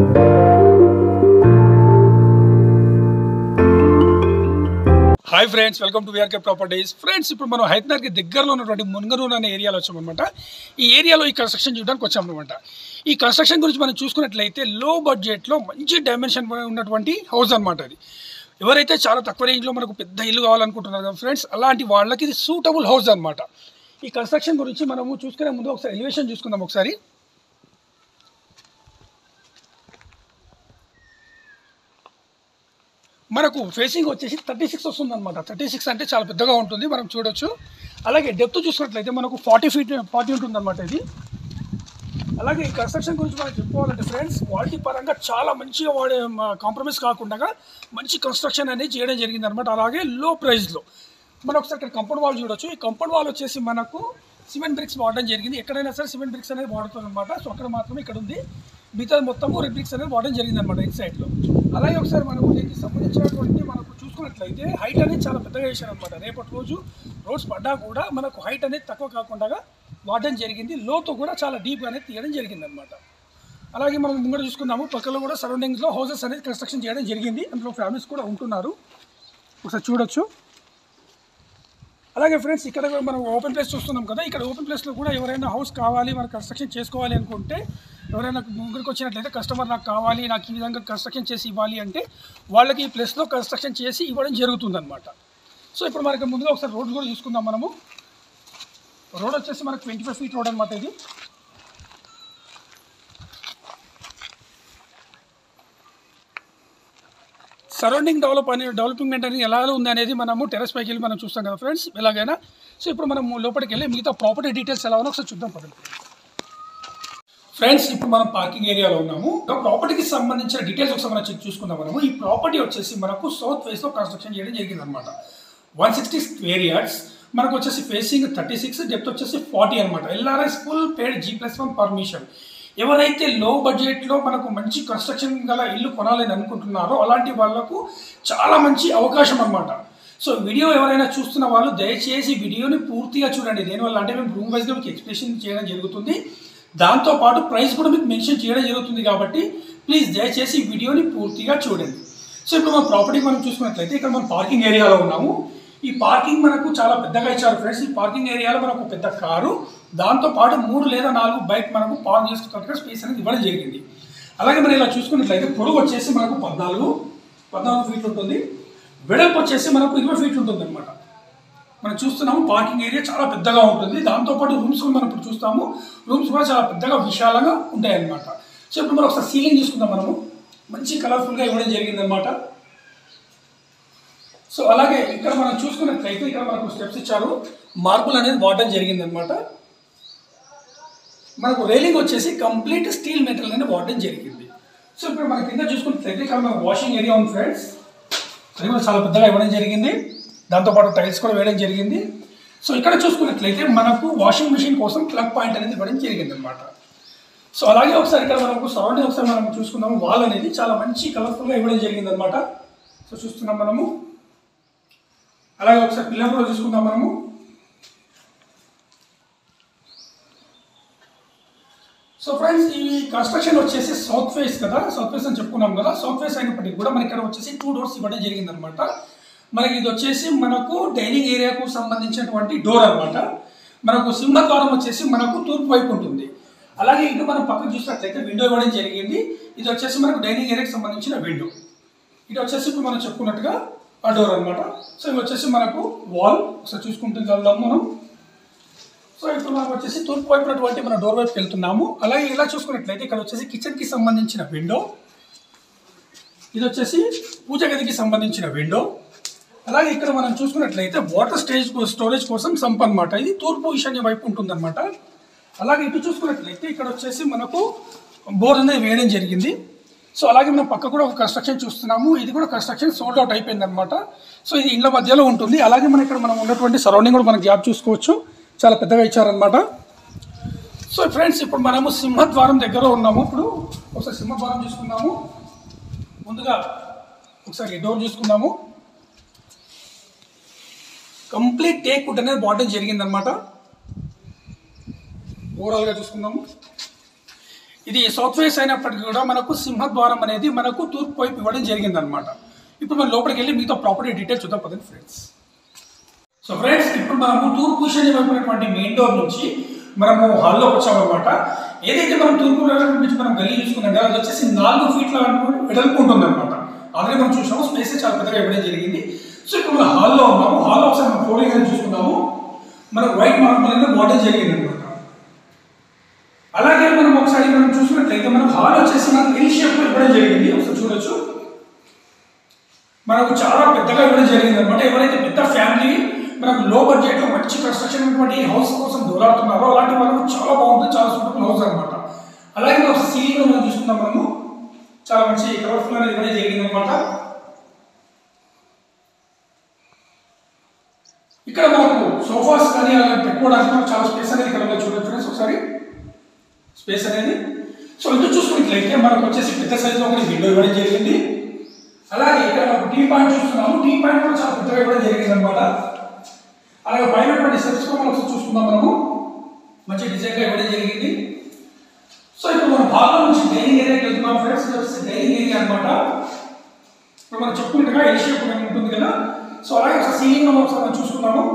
hi friends welcome to VRK properties friends ఇప్పుడు మనం హైదరాబాద్కి దగ్గరలో ఉన్నటువంటి మునగనూరు అనే ఏరియాలో వచ్చామన్నమాట ఈ ఏరియాలో ఈ కన్స్ట్రక్షన్ చూడడానికి వచ్చామన్నమాట ఈ కన్స్ట్రక్షన్ గురించి మనం చూసుకున్నట్లయితే లో బడ్జెట్లో మంచి డైమెన్షన్ ఉన్నటువంటి హౌస్ అన్నమాట అది ఎవరైతే చాలా తక్కువ రేంజ్లో మనకు పెద్ద ఇల్లు కావాలనుకుంటున్నారు కదా ఫ్రెండ్స్ అలాంటి వాళ్ళకి ఇది సూటబుల్ హౌస్ అన్నమాట ఈ కన్స్ట్రక్షన్ గురించి మనము చూసుకునే ముందు ఒకసారి ఎలివేషన్ చూసుకుందాం ఒకసారి మనకు ఫేసింగ్ వచ్చేసి థర్టీ సిక్స్ వస్తుంది అనమాట థర్టీ సిక్స్ అంటే చాలా పెద్దగా ఉంటుంది మనం చూడొచ్చు అలాగే డెప్త్ చూసినట్లయితే మనకు ఫార్టీ ఫీట్ ఫార్టీ ఉంటుంది అనమాట ఇది అలాగే ఈ కన్స్ట్రక్షన్ గురించి మనం చెప్పుకోవాలంటే ఫ్రెండ్స్ క్వాలిటీ పరంగా చాలా మంచిగా వాడే కాంప్రమైజ్ కాకుండా మంచి కన్స్ట్రక్షన్ అనేది చేయడం జరిగింది అనమాట అలాగే లో ప్రైస్లో మనం ఒకసారి ఇక్కడ కంపౌండ్ వాల్ చూడొచ్చు ఈ కంపౌండ్ వాల్ వచ్చేసి మనకు సిమెంట్ బ్రిక్స్ వాడడం జరిగింది ఎక్కడైనా సరే సిమెంట్ బ్రిక్స్ అనేది వాడుతుంది అనమాట సో అక్కడ మాత్రమే ఇక్కడ ఉంది మిగతా మొత్తము రెడ్ బ్రిక్స్ అనేది వాడడం జరిగింది అనమాట ఇటు సైడ్లో అలాగే ఒకసారి మనకు దీనికి సంబంధించినటువంటి మనకు చూసుకున్నట్లయితే హైట్ అనేది చాలా పెద్దగా చేశారు అనమాట రేపటి రోజు రోడ్స్ పడ్డా కూడా మనకు హైట్ అనేది తక్కువ కాకుండా వాడడం జరిగింది లోతు కూడా చాలా డీప్ అనేది తీయడం జరిగింది అనమాట అలాగే మనం ముంగడ చూసుకుందాము పక్కలో కూడా సరౌండింగ్స్లో హౌసెస్ అనేది కన్స్ట్రక్షన్ చేయడం జరిగింది అందులో ఫ్యామిలీస్ కూడా ఉంటున్నారు ఒకసారి చూడొచ్చు అలాగే ఫ్రెండ్స్ ఇక్కడ కూడా మనం ఓపెన్ ప్లేస్ చూస్తున్నాం కదా ఇక్కడ ఓపెన్ ప్లేస్లో కూడా ఎవరైనా హౌస్ కావాలి మనం కన్స్ట్రక్షన్ చేసుకోవాలి అనుకుంటే ఎవరైనా ముగ్గురికి వచ్చినట్లయితే కస్టమర్ నాకు కావాలి నాకు ఈ విధంగా కన్స్ట్రక్షన్ చేసి ఇవ్వాలి అంటే వాళ్ళకి ఈ ప్లేస్లో కన్స్ట్రక్షన్ చేసి ఇవ్వడం జరుగుతుంది అనమాట సో ఇప్పుడు మనకి ముందుగా ఒకసారి రోడ్ కూడా చూసుకుందాం మనము రోడ్ వచ్చేసి మనకు ట్వంటీ ఫైవ్ ఫీట్ రోడ్ అనమాట ఇది సరౌండింగ్ డెవలప్ అనే డెవలప్మెంట్ అనేది ఎలా ఉంది అనేది మనము టెరెస్ పైకి వెళ్ళి మనం చూస్తాం కదా ఫ్రెండ్స్ ఎలాగైనా సో ఇప్పుడు మనం లోపలికి వెళ్ళి మిగతా ప్రాపర్టీ డీటెయిల్స్ ఎలా ఉన్నా ఒకసారి చూద్దాం పదండి ఫ్రెండ్స్ ఇప్పుడు మనం పార్కింగ్ ఏరియాలో ఉన్నాము ప్రాపర్టీకి సంబంధించిన డీటెయిల్స్ ఒకసారి మనం చెక్ చూసుకుందాం మనము ఈ ప్రాపర్టీ వచ్చేసి మనకు సౌత్ ఫేస్ లో కన్స్ట్రక్షన్ చేయడం జరిగింది అనమాట వన్ సిక్స్టీ స్క్వేర్ యార్డ్స్ మనకు వచ్చేసి ఫేసింగ్ థర్టీ సిక్స్ డెప్త్ వచ్చేసి ఫార్టీ అనమాట LRS full paid G plus one permission ఎవరైతే లో బడ్జెట్లో మనకు మంచి కన్స్ట్రక్షన్ గల ఇల్లు కొనాలని అనుకుంటున్నారో అలాంటి వాళ్ళకు చాలా మంచి అవకాశం అనమాట సో వీడియో ఎవరైనా చూస్తున్న వాళ్ళు దయచేసి వీడియోని పూర్తిగా చూడండి దేనివల్ల అంటే మేము రూమ్ వైజ్గా మీకు ఎక్స్ప్లెనేషన్ చేయడం జరుగుతుంది దాంతోపాటు ప్రైస్ కూడా మీకు మెన్షన్ చేయడం జరుగుతుంది కాబట్టి ప్లీజ్ దయచేసి ఈ వీడియోని పూర్తిగా చూడండి సో ఇప్పుడు మన ప్రాపర్టీ మనం చూసుకున్నట్లయితే ఇక్కడ మనం పార్కింగ్ ఏరియాలో ఉన్నాము ఈ పార్కింగ్ మనకు చాలా పెద్దగా ఇచ్చారు ఫ్రెండ్స్ ఈ పార్కింగ్ ఏరియాలో మనకు పెద్ద కారు దాంతోపాటు మూడు లేదా నాలుగు బైక్ మనకు పార్క్ చేసుకున్నట్టుగా స్పేస్ అనేది ఇవ్వడం జరిగింది అలాగే మనం ఇలా చూసుకున్నట్లయితే పొడవు వచ్చేసి మనకు పద్నాలుగు పద్నాలుగు ఫీట్లు ఉంటుంది వెడల్పు వచ్చేసి మనకు ఇరవై ఫీట్లు ఉంటుంది అనమాట మనం చూస్తున్నాము పార్కింగ్ ఏరియా చాలా పెద్దగా ఉంటుంది దాంతోపాటు రూమ్స్ కూడా మనం ఇప్పుడు చూస్తాము రూమ్స్ కూడా చాలా పెద్దగా విశాలంగా ఉంటాయి అన్నమాట సో ఇప్పుడు మనం ఒకసారి సీలింగ్ చూసుకుందాం మనము మంచి కలర్ఫుల్గా ఇవ్వడం జరిగింది అనమాట సో అలాగే ఇక్కడ మనం చూసుకున్నట్లయితే ఇక్కడ మనకు స్టెప్స్ ఇచ్చారు మార్బుల్ అనేది వాడడం జరిగింది అనమాట మనకు రైలింగ్ వచ్చేసి కంప్లీట్ స్టీల్ మెటీరియల్ అనేది వాడడం జరిగింది సో ఇప్పుడు మన కింద చూసుకున్నట్లయితే ఇక్కడ మన వాషింగ్ ఏరియా ఉంది ఫ్రెండ్స్ అది కూడా చాలా పెద్దగా ఇవ్వడం జరిగింది దాంతోపాటు టైల్స్ కూడా వేయడం జరిగింది సో ఇక్కడ చూసుకున్నట్లయితే మనకు వాషింగ్ మిషన్ కోసం ప్లగ్ పాయింట్ అనేది ఇవ్వడం జరిగింది అనమాట సో అలాగే ఒకసారి ఇక్కడ మనకు సరౌండింగ్ ఒకసారి మనం చూసుకుందాము వాల్ అనేది చాలా మంచి కలర్ఫుల్గా ఇవ్వడం జరిగింది అనమాట సో చూస్తున్నాం మనము అలాగే ఒకసారి పిల్లర్ కూడా చూసుకుందాం మనము సో ఫ్రెండ్స్ ఈ కన్స్ట్రక్షన్ వచ్చేసి సౌత్ ఫేస్ కదా సౌత్ ఫేస్ అని చెప్పుకున్నాం కదా సౌత్ ఫేస్ అయినప్పటికీ కూడా మనకి ఇక్కడ వచ్చేసి టూ డోర్స్ ఇవ్వడం జరిగింది అనమాట మనకి ఇది వచ్చేసి మనకు డైనింగ్ ఏరియాకు సంబంధించినటువంటి డోర్ అనమాట మనకు సింహద్వారం వచ్చేసి మనకు తూర్పు వైపు ఉంటుంది అలాగే ఇటు మనం పక్కన చూసినట్లయితే విండో ఇవ్వడం జరిగింది ఇది వచ్చేసి మనకు డైనింగ్ ఏరియాకి సంబంధించిన విండో ఇటు వచ్చేసి ఇప్పుడు మనం చెప్పుకున్నట్టుగా ఆ డోర్ అనమాట సో ఇవి వచ్చేసి మనకు వాల్ ఒకసారి చూసుకుంటూ వెళ్దాం మనం సో ఇప్పుడు మనం వచ్చేసి తూర్పు వైపు ఉన్నటువంటి మన డోర్ వైపు వెళ్తున్నాము అలాగే ఇలా చూసుకున్నట్లయితే ఇక్కడ వచ్చేసి కిచెన్కి సంబంధించిన విండో ఇది వచ్చేసి పూజ గదికి సంబంధించిన విండో అలాగే ఇక్కడ మనం చూసుకున్నట్లయితే వాటర్ స్టేజ్ స్టోరేజ్ కోసం సంప్ అనమాట ఇది తూర్పు ఈశాన్య వైపు ఉంటుందన్నమాట అలాగే ఇటు చూసుకున్నట్లయితే ఇక్కడ వచ్చేసి మనకు బోర్ అనేది వేయడం జరిగింది సో అలాగే మనం పక్క కూడా ఒక కన్స్ట్రక్షన్ చూస్తున్నాము ఇది కూడా కన్స్ట్రక్షన్ సోల్డ్ అవుట్ అయిపోయింది అనమాట సో ఇది ఇండ్ల మధ్యలో ఉంటుంది అలాగే మనం ఇక్కడ మనం ఉన్నటువంటి సరౌండింగ్ కూడా మనం గ్యాప్ చూసుకోవచ్చు చాలా పెద్దగా ఇచ్చారనమాట సో ఫ్రెండ్స్ ఇప్పుడు మనము సింహద్వారం దగ్గర ఉన్నాము ఇప్పుడు ఒకసారి సింహద్వారం చూసుకుందాము ముందుగా ఒకసారి డోర్ చూసుకుందాము కంప్లీట్ టేక్ వుడ్ అనేది వాడడం జరిగిందనమాట ఓవరాల్గా చూసుకుందాము ఇది సౌత్ ఫేస్ అయినప్పటికీ కూడా మనకు సింహద్వారం అనేది మనకు తూర్పు వైపు ఇవ్వడం జరిగింది అనమాట ఇప్పుడు మనం లోపలికి వెళ్ళి మిగతా ప్రాపర్టీ డీటెయిల్స్ చూద్దాం పదండి ఫ్రెండ్స్ సో ఫ్రెండ్స్ ఇప్పుడు మనము తూర్పు ఈశాన్య వైపు ఉన్నటువంటి మెయిన్ డోర్ నుంచి మనము హాల్లోకి వచ్చామన్నమాట ఏదైతే మనం తూర్పు వైపు నుంచి మనం గల్లీ చూసుకున్నాం కదా అది వచ్చేసి నాలుగు ఫీట్ల వెడల్పు ఉంటుంది అనమాట ఆల్రెడీ మనం చూసాము స్పేస్ చాలా పెద్దగా ఇవ్వడం జరిగింది సో ఇప్పుడు మనం హాల్లో ఉన్నాము హాల్లో ఒకసారి మనం ఫ్లోరింగ్ అనేది చూసుకున్నాము మనకు వైట్ మార్బుల్ అనేది వాడడం జరిగింది అనమాట అలాగే మనం ఒకసారి మనం చూసుకున్నట్లయితే మనం హాల్ వచ్చేసి మనకు ఎల్ షేప్ లో ఇవ్వడం జరిగింది ఒకసారి చూడొచ్చు మనకు చాలా పెద్దగా ఇవ్వడం జరిగింది అనమాట ఎవరైతే పెద్ద ఫ్యామిలీ మనకు లో బడ్జెట్ లో మంచి కన్స్ట్రక్షన్ ఉన్నటువంటి హౌస్ కోసం దూరాడుతున్నారో అలాంటి వాళ్ళకు చాలా బాగుంటుంది చాలా సూటబుల్ హౌస్ అనమాట అలాగే మనం సీలింగ్ లో మనం చూసుకుందాం మనము చాలా మంచి కలర్ఫుల్ అనేది ఇవ్వడం జరిగింది అనమాట ఇక్కడ మనకు సోఫాస్ కానీ అలా పెట్టుకోవడానికి మనకు చాలా స్పేస్ అనేది ఇక్కడ ఉంది చూడండి ఫ్రెండ్స్ ఒకసారి స్పేస్ అనేది సో ఇది చూసుకున్నట్లయితే మనకు వచ్చేసి పెద్ద సైజులో ఒకటి విండో ఇవ్వడం జరిగింది అలాగే ఇక్కడ మనకు టీ పాయింట్ చూస్తున్నాము టీ పాయింట్ కూడా చాలా పెద్దగా ఇవ్వడం జరిగింది అనమాట అలాగే పైన సెట్స్ కూడా మనం ఒకసారి చూసుకుందాం మనము మంచి డిజైన్గా ఇవ్వడం జరిగింది సో ఇప్పుడు మనం హాల్లో నుంచి డైనింగ్ ఏరియాకి వెళ్తున్నాం ఫ్రెండ్స్ ఇది వచ్చేసి డైనింగ్ ఏరియా అనమాట ఇప్పుడు మనం చెప్పుకున్నట్టుగా ఎల్ షేప్ ఉంటుంది కదా సో అలాగే ఒకసారి సీలింగ్ మనం ఒకసారి మనం చూసుకున్నాము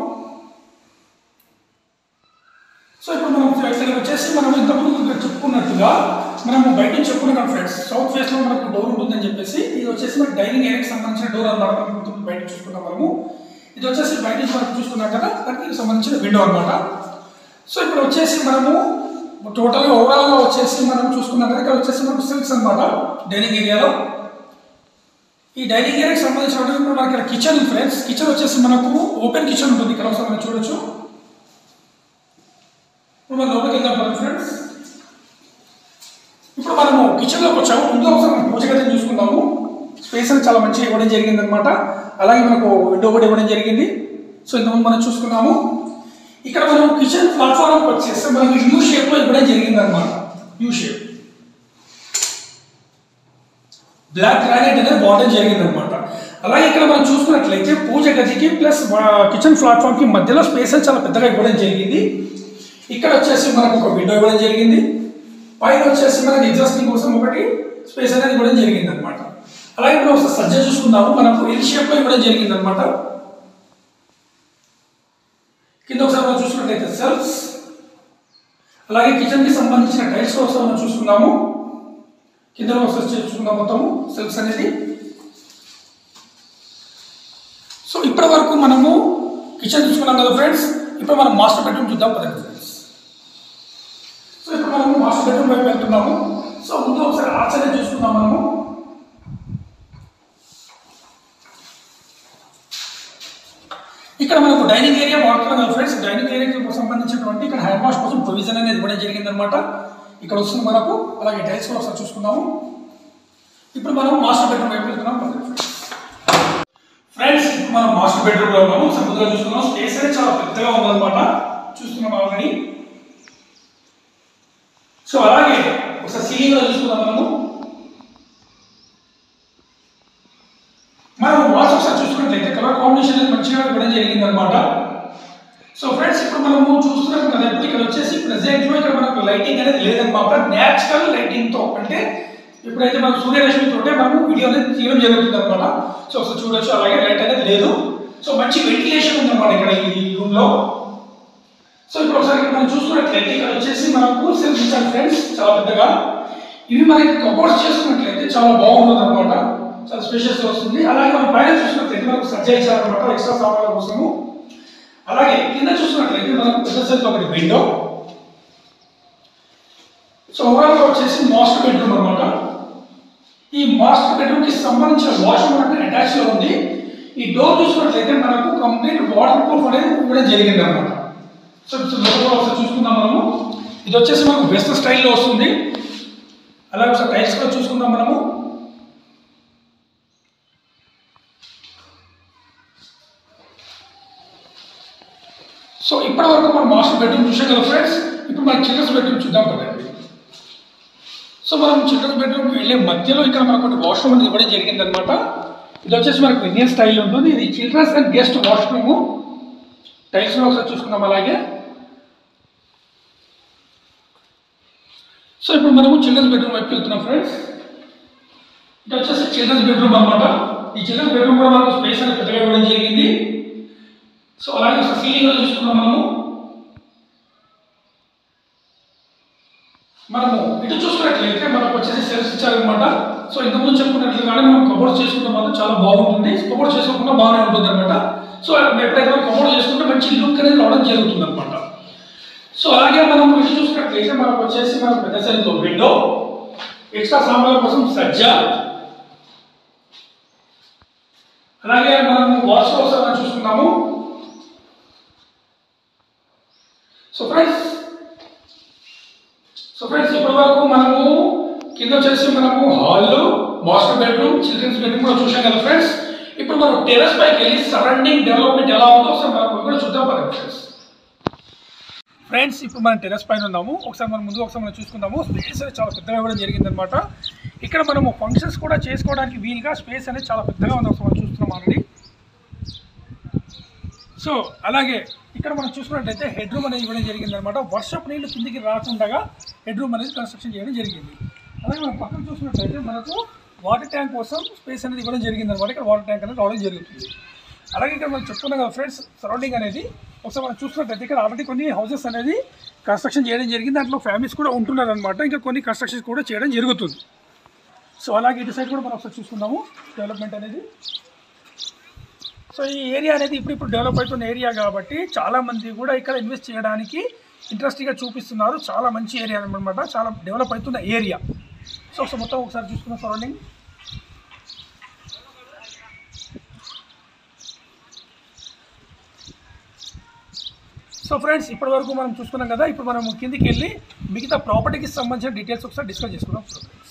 సో ఇప్పుడు మనం ఇక్కడ వచ్చేసి మనం ఇంతకుముందు చెప్పుకున్నట్టుగా మనం బయట నుంచి చెప్పుకున్నాం ఫ్రెండ్స్ సౌత్ ఫేస్ లో మనకు డోర్ ఉంటుందని చెప్పేసి ఇది వచ్చేసి మనకి డైనింగ్ ఏరియాకి సంబంధించిన డోర్ అనమాట మనం ఇంతకుముందు బయట చూసుకున్నాం మనము ఇది వచ్చేసి బయట నుంచి మనం చూసుకున్నాం కదా దానికి సంబంధించిన విండో అనమాట సో ఇప్పుడు వచ్చేసి మనము టోటల్ ఓవరాల్ గా వచ్చేసి మనం చూసుకున్నాం కదా ఇక్కడ వచ్చేసి మనకు సిల్క్స్ అనమాట డైనింగ్ ఏరియాలో ఈ డైనింగ్ ఏరియాకి సంబంధించిన ఇప్పుడు మనకి ఇక్కడ కిచెన్ ఫ్రెండ్స్ కిచెన్ వచ్చేసి మనకు ఓపెన్ కిచెన్ ఉంటుంది ఇక్కడ ఒకసారి మనం చూడొచ్చు ఇప్పుడు మనం లోపలికి వెళ్దాం పదండి ఫ్రెండ్స్ ఇప్పుడు మనము కిచెన్లోకి వచ్చాము ముందు ఒకసారి మనం పూజ గదిని చూసుకుందాము స్పేస్ అనేది చాలా మంచిగా ఇవ్వడం జరిగింది అనమాట అలాగే మనకు విండో కూడా ఇవ్వడం జరిగింది సో ఇంతకుముందు మనం చూసుకున్నాము ఇక్కడ మనం కిచెన్ ప్లాట్ఫామ్ వచ్చేస్తే మనకి యూ షేప్లో ఇవ్వడం జరిగింది అనమాట యూ షేప్ బ్లాక్ గ్రానైట్ అనేది వాడడం జరిగింది అనమాట అలాగే ఇక్కడ మనం చూసుకున్నట్లయితే పూజ గదికి ప్లస్ కిచెన్ ప్లాట్ఫామ్ కి మధ్యలో స్పేస్ అని చాలా పెద్దగా ఇవ్వడం జరిగింది ఇక్కడ వచ్చేసి మనకు ఒక విండో ఇవ్వడం జరిగింది పైన వచ్చేసి మనకి ఎగ్జాస్టింగ్ కోసం ఒకటి స్పేస్ అనేది ఇవ్వడం జరిగింది అనమాట అలాగే మనం ఒకసారి సజ్జ చూసుకుందాము మనకు ఎల్ షేప్ లో ఇవ్వడం జరిగింది అనమాట కింద ఒకసారి మనం చూసుకున్నట్లయితే సెల్ఫ్స్ అలాగే కిచెన్ కి సంబంధించిన టైల్స్ కోసం మనం చూసుకున్నాము కింద ఒకసారి చూసుకుందాం మొత్తము సెల్ఫ్స్ అనేది సో ఇప్పటి వరకు మనము కిచెన్ చూసుకున్నాం కదా ఫ్రెండ్స్ ఇప్పుడు మనం మాస్టర్ బెడ్రూమ్ చూద్దాం పదండి ఫ్రెండ్స్ సో ఇప్పుడు మనము మాస్టర్ బెడ్రూమ్ వైపు వెళ్తున్నాము సో ముందు ఒకసారి ఆచరణ చూసుకుందాం మనము ఇక్కడ మనకు డైనింగ్ ఏరియా వాడుతున్నాం కదా ఫ్రెండ్స్ డైనింగ్ ఏరియాకి సంబంధించినటువంటి ఇక్కడ హ్యాండ్ వాష్ కోసం ప్రొవిజన్ అనేది ఇవ్వడం జరిగింది అనమాట ఇక్కడ వస్తుంది మనకు అలాగే టైల్స్ కూడా ఒకసారి చూసుకుందాము ఇప్పుడు మనం మాస్టర్ బెడ్రూమ్ వైపు వెళ్తున్నాం ఫ్రెండ్స్ ఇప్పుడు మనం మాస్టర్ బెడ్రూమ్ లో ఉన్నాము సముద్రం చూస్తున్నాం స్పేస్ అనేది చాలా పెద్దగా ఉందన్నమాట చూస్తున్నాం ఆల్రెడీ సో అలాగే ఒకసారి సీలింగ్ లో చూసుకుందాం మనము మనం వాచ్ ఒకసారి చూసుకున్నట్లయితే కలర్ కాంబినేషన్ అనేది మంచిగా ఇవ్వడం జరిగింది అనమాట సో ఫ్రెండ్స్ ఇప్పుడు మనము చూస్తున్నాం కదా ఇప్పుడు ఇక్కడ వచ్చేసి ప్రెసెంట్ లో ఇక్కడ మనకు లైటింగ్ అనేది లేదన్నమాట న్యాచురల్ లైటింగ్ తో అంటే ఇప్పుడైతే మనకు సూర్యరశ్మి తోటే మనము వీడియో అనేది తీయడం జరుగుతుంది అనమాట సో ఒకసారి చూడొచ్చు అలాగే లైట్ అనేది లేదు సో మంచి వెంటిలేషన్ ఉందన్నమాట ఇక్కడ ఈ రూమ్ లో సో ఇప్పుడు ఒకసారి ఇక్కడ మనం చూసుకున్నట్లయితే ఇక్కడ వచ్చేసి మనకు సెల్ఫ్ ఇచ్చారు ఫ్రెండ్స్ చాలా పెద్దగా ఇవి మనకి కబోర్డ్స్ చేసుకున్నట్లయితే చాలా బాగుంటుంది అనమాట చాలా స్పేషియస్ వస్తుంది అలాగే మనం పైన చూసినట్లయితే మనకు సజ్జ ఇచ్చారనమాట ఎక్స్ట్రా సామాన్ల కోసము అలాగే కింద చూసినట్లయితే మనకు పెద్ద సైజ్ ఒకటి విండో సో ఓవరాల్ గా వచ్చేసి మాస్టర్ బెడ్రూమ్ అనమాట ఈ మాస్టర్ బెడ్రూమ్ కి సంబంధించిన వాష్రూమ్ మనకి అటాచ్ లో ఉంది ఈ డోర్ చూసినట్లయితే మనకు కంప్లీట్ వాటర్ ప్రూఫ్ అనేది ఇవ్వడం జరిగింది అనమాట సో ఇప్పుడు లోపల ఒకసారి చూసుకుందాం మనము ఇది వచ్చేసి మనకు వెస్ట్ స్టైల్లో వస్తుంది అలాగే ఒకసారి టైల్స్ కూడా చూసుకుందాం మనము సో ఇప్పటి వరకు మనం మాస్టర్ బెడ్రూమ్ చూసాం కదా ఫ్రెండ్స్ ఇప్పుడు మనం చిల్డ్రన్స్ బెడ్రూమ్ చూద్దాం కదండి సో మనం చిల్డ్రన్స్ బెడ్రూమ్కి వెళ్ళే మధ్యలో ఇక్కడ మనకు ఒకటి వాష్రూమ్ అనేది ఇవ్వడం జరిగింది అనమాట ఇది వచ్చేసి మనకు ఇండియన్ స్టైల్ ఉంటుంది ఇది childrens and guest washroom tiles ఒకసారి చూసుకుందాం అలాగే సో ఇప్పుడు మనము చిల్డ్రన్స్ బెడ్రూమ్ వైపు వెళ్తున్నాం ఫ్రెండ్స్ ఇది వచ్చేసి చిల్డ్రన్స్ బెడ్రూమ్ అన్నమాట ఈ చిల్డ్రన్స్ బెడ్రూమ్ కూడా మనకు స్పేస్ అనేది పెద్దగా ఇవ్వడం జరిగింది సో అలాగే సీలింగ్ కూడా చూసుకున్నాం మనము మనము ఇటు చూసుకున్నట్లయితే మనకు వచ్చేసి సెల్స్ ఇచ్చారనమాట సో ఇంతకుముందు చెప్పుకున్నట్లుగానే మనం కబోర్డ్ చేసుకుంటే మాత్రం చాలా బాగుంటుంది కబోర్డ్ చేసుకోకుండా బాగానే ఉంటుంది అనమాట సో ఎప్పుడైతే మనం కబోర్డ్ చేసుకుంటే మంచి లుక్ అనేది రావడం జరుగుతుంది అనమాట సో అలాగే మనం ఇటు చూసుకున్నట్లయితే మనకు వచ్చేసి మన పెద్ద సైజులో విండో ఎక్స్ట్రా సామాన్ల కోసం సజ్జ అలాగే మనం వాష్ హౌస్ అని చూసుకున్నాము సో ఫ్రెండ్స్ సో ఫ్రెండ్స్ ఇప్పటి వరకు మనము కింద వచ్చేసి మనము hall master bedroom childrens bedroom కూడా చూసాం కదా ఫ్రెండ్స్ ఇప్పుడు మనం టెరస్ పైకి వెళ్ళి సరౌండింగ్ డెవలప్మెంట్ ఎలా ఉందో ఒకసారి మనం కూడా చూద్దాం పదండి ఫ్రెండ్స్ ఫ్రెండ్స్ ఇప్పుడు మనం టెరస్ పైన ఉన్నాము ఒకసారి మనం ముందు ఒకసారి మనం చూసుకుందాము స్పేస్ అనేది చాలా పెద్దగా ఇవ్వడం జరిగిందనమాట ఇక్కడ మనము ఫంక్షన్స్ కూడా చేసుకోవడానికి వీలుగా స్పేస్ అనేది చాలా పెద్దగా ఉంది ఒకసారి మనం చూస్తున్నాం ఆల్రెడీ సో అలాగే ఇక్కడ మనం చూసుకున్నట్టయితే హెడ్ రూమ్ అనేది ఇవ్వడం జరిగింది అనమాట వర్షపు నీళ్లు కిందికి రాకుండా హెడ్ రూమ్ అనేది కన్స్ట్రక్షన్ చేయడం జరిగింది అలాగే మనం పక్కన చూసుకున్నట్లయితే మనకు వాటర్ ట్యాంక్ కోసం స్పేస్ అనేది ఇవ్వడం జరిగింది అనమాట ఇక్కడ వాటర్ ట్యాంక్ అనేది రావడం జరుగుతుంది అలాగే ఇక్కడ మనం చెప్పుకున్నాం కదా ఫ్రెండ్స్ సరౌండింగ్ అనేది ఒకసారి మనం చూసుకున్నట్లయితే ఇక్కడ ఆల్రెడీ కొన్ని హౌసెస్ అనేది కన్స్ట్రక్షన్ చేయడం జరిగింది దాంట్లో ఫ్యామిలీస్ కూడా ఉంటున్నారు అనమాట ఇంకా కొన్ని కన్స్ట్రక్షన్ కూడా చేయడం జరుగుతుంది సో అలాగే ఇటు సైడ్ కూడా మనం ఒకసారి చూసుకుందాము డెవలప్మెంట్ అనేది సో ఈ ఏరియా అనేది ఇప్పుడు ఇప్పుడు డెవలప్ అవుతున్న ఏరియా కాబట్టి చాలా మంది కూడా ఇక్కడ ఇన్వెస్ట్ చేయడానికి ఇంట్రెస్ట్గా చూపిస్తున్నారు చాలా మంచి ఏరియా అనమాట చాలా డెవలప్ అవుతున్న ఏరియా సో ఒకసారి మొత్తం ఒకసారి చూసుకున్న సరౌండింగ్ సో ఫ్రెండ్స్ ఇప్పటి వరకు మనం చూసుకున్నాం కదా ఇప్పుడు మనం కిందికి వెళ్ళి మిగతా ప్రాపర్టీకి సంబంధించిన డీటెయిల్స్ ఒకసారి డిస్కస్ చేసుకుందాం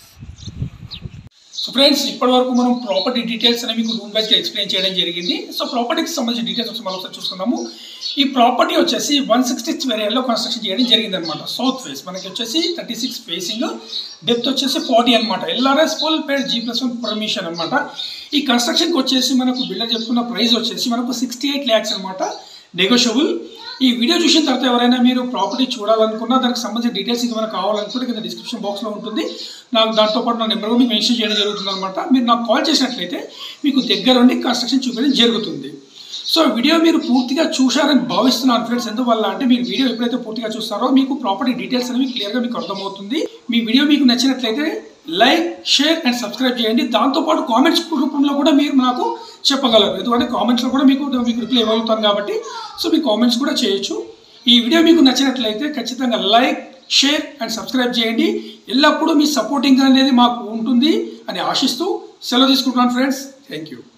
సో ఫ్రెండ్స్ ఇప్పటి వరకు మనం ప్రాపర్టీ డీటెయిల్స్ అనేవి మీకు రూమ్ వైజ్గా ఎక్స్ప్లెయిన్ చేయడం జరిగింది సో ప్రాపర్టీకి సంబంధించిన డీటెయిల్స్ ఒకసారి మనం ఒకసారి చూసుకుందాము ఈ ప్రాపర్టీ వచ్చేసి వన్ సిక్స్టీ స్క్వేర్ ఏరియాలో కన్స్ట్రక్షన్ చేయడం జరిగింది అనమాట సౌత్ ఫేస్ మనకి వచ్చేసి థర్టీ సిక్స్ ఫేసింగ్ డెప్త్ వచ్చేసి ఫార్టీ అనమాట LRS full paid G plus one permission అనమాట ఈ కన్స్ట్రక్షన్కి వచ్చేసి మనకు బిల్డర్ చెప్పుకున్న ప్రైస్ వచ్చేసి మనకు సిక్స్టీ ఎయిట్ ల్యాక్స్ అనమాట నెగోషియబుల్ ఈ వీడియో చూసిన తర్వాత ఎవరైనా మీరు ప్రాపర్టీ చూడాలనుకున్నా దానికి సంబంధించిన డీటెయిల్స్ ఇంకా మనకు కావాలనుకుంటే కింద డిస్క్రిప్షన్ బాక్స్లో ఉంటుంది నాకు దాంతో పాటు నా నెంబర్ కూడా మీకు మెన్షన్ చేయడం జరుగుతుంది అనమాట మీరు నాకు కాల్ చేసినట్లయితే మీకు దగ్గరుండి కన్స్ట్రక్షన్ చూపించడం జరుగుతుంది సో వీడియో మీరు పూర్తిగా చూశారని భావిస్తున్నాను ఫ్రెండ్స్ ఎందువల్ల అంటే మీరు వీడియో ఎప్పుడైతే పూర్తిగా చూస్తారో మీకు ప్రాపర్టీ డీటెయిల్స్ అనేవి క్లియర్గా మీకు అర్థమవుతుంది మీ వీడియో మీకు నచ్చినట్లయితే లైక్ షేర్ అండ్ సబ్స్క్రైబ్ చేయండి దాంతోపాటు కామెంట్స్ రూపంలో కూడా మీరు నాకు చెప్పగలరు ఎందుకంటే కామెంట్స్లో కూడా మీకు మీకు రిప్లై ఇవ్వగలుగుతాను కాబట్టి సో మీ కామెంట్స్ కూడా చేయొచ్చు ఈ వీడియో మీకు నచ్చినట్లయితే ఖచ్చితంగా లైక్ షేర్ అండ్ సబ్స్క్రైబ్ చేయండి ఎల్లప్పుడూ మీ సపోర్టింగ్ అనేది మాకు ఉంటుంది అని ఆశిస్తూ సెలవు తీసుకుంటున్నాను ఫ్రెండ్స్ థ్యాంక్ యూ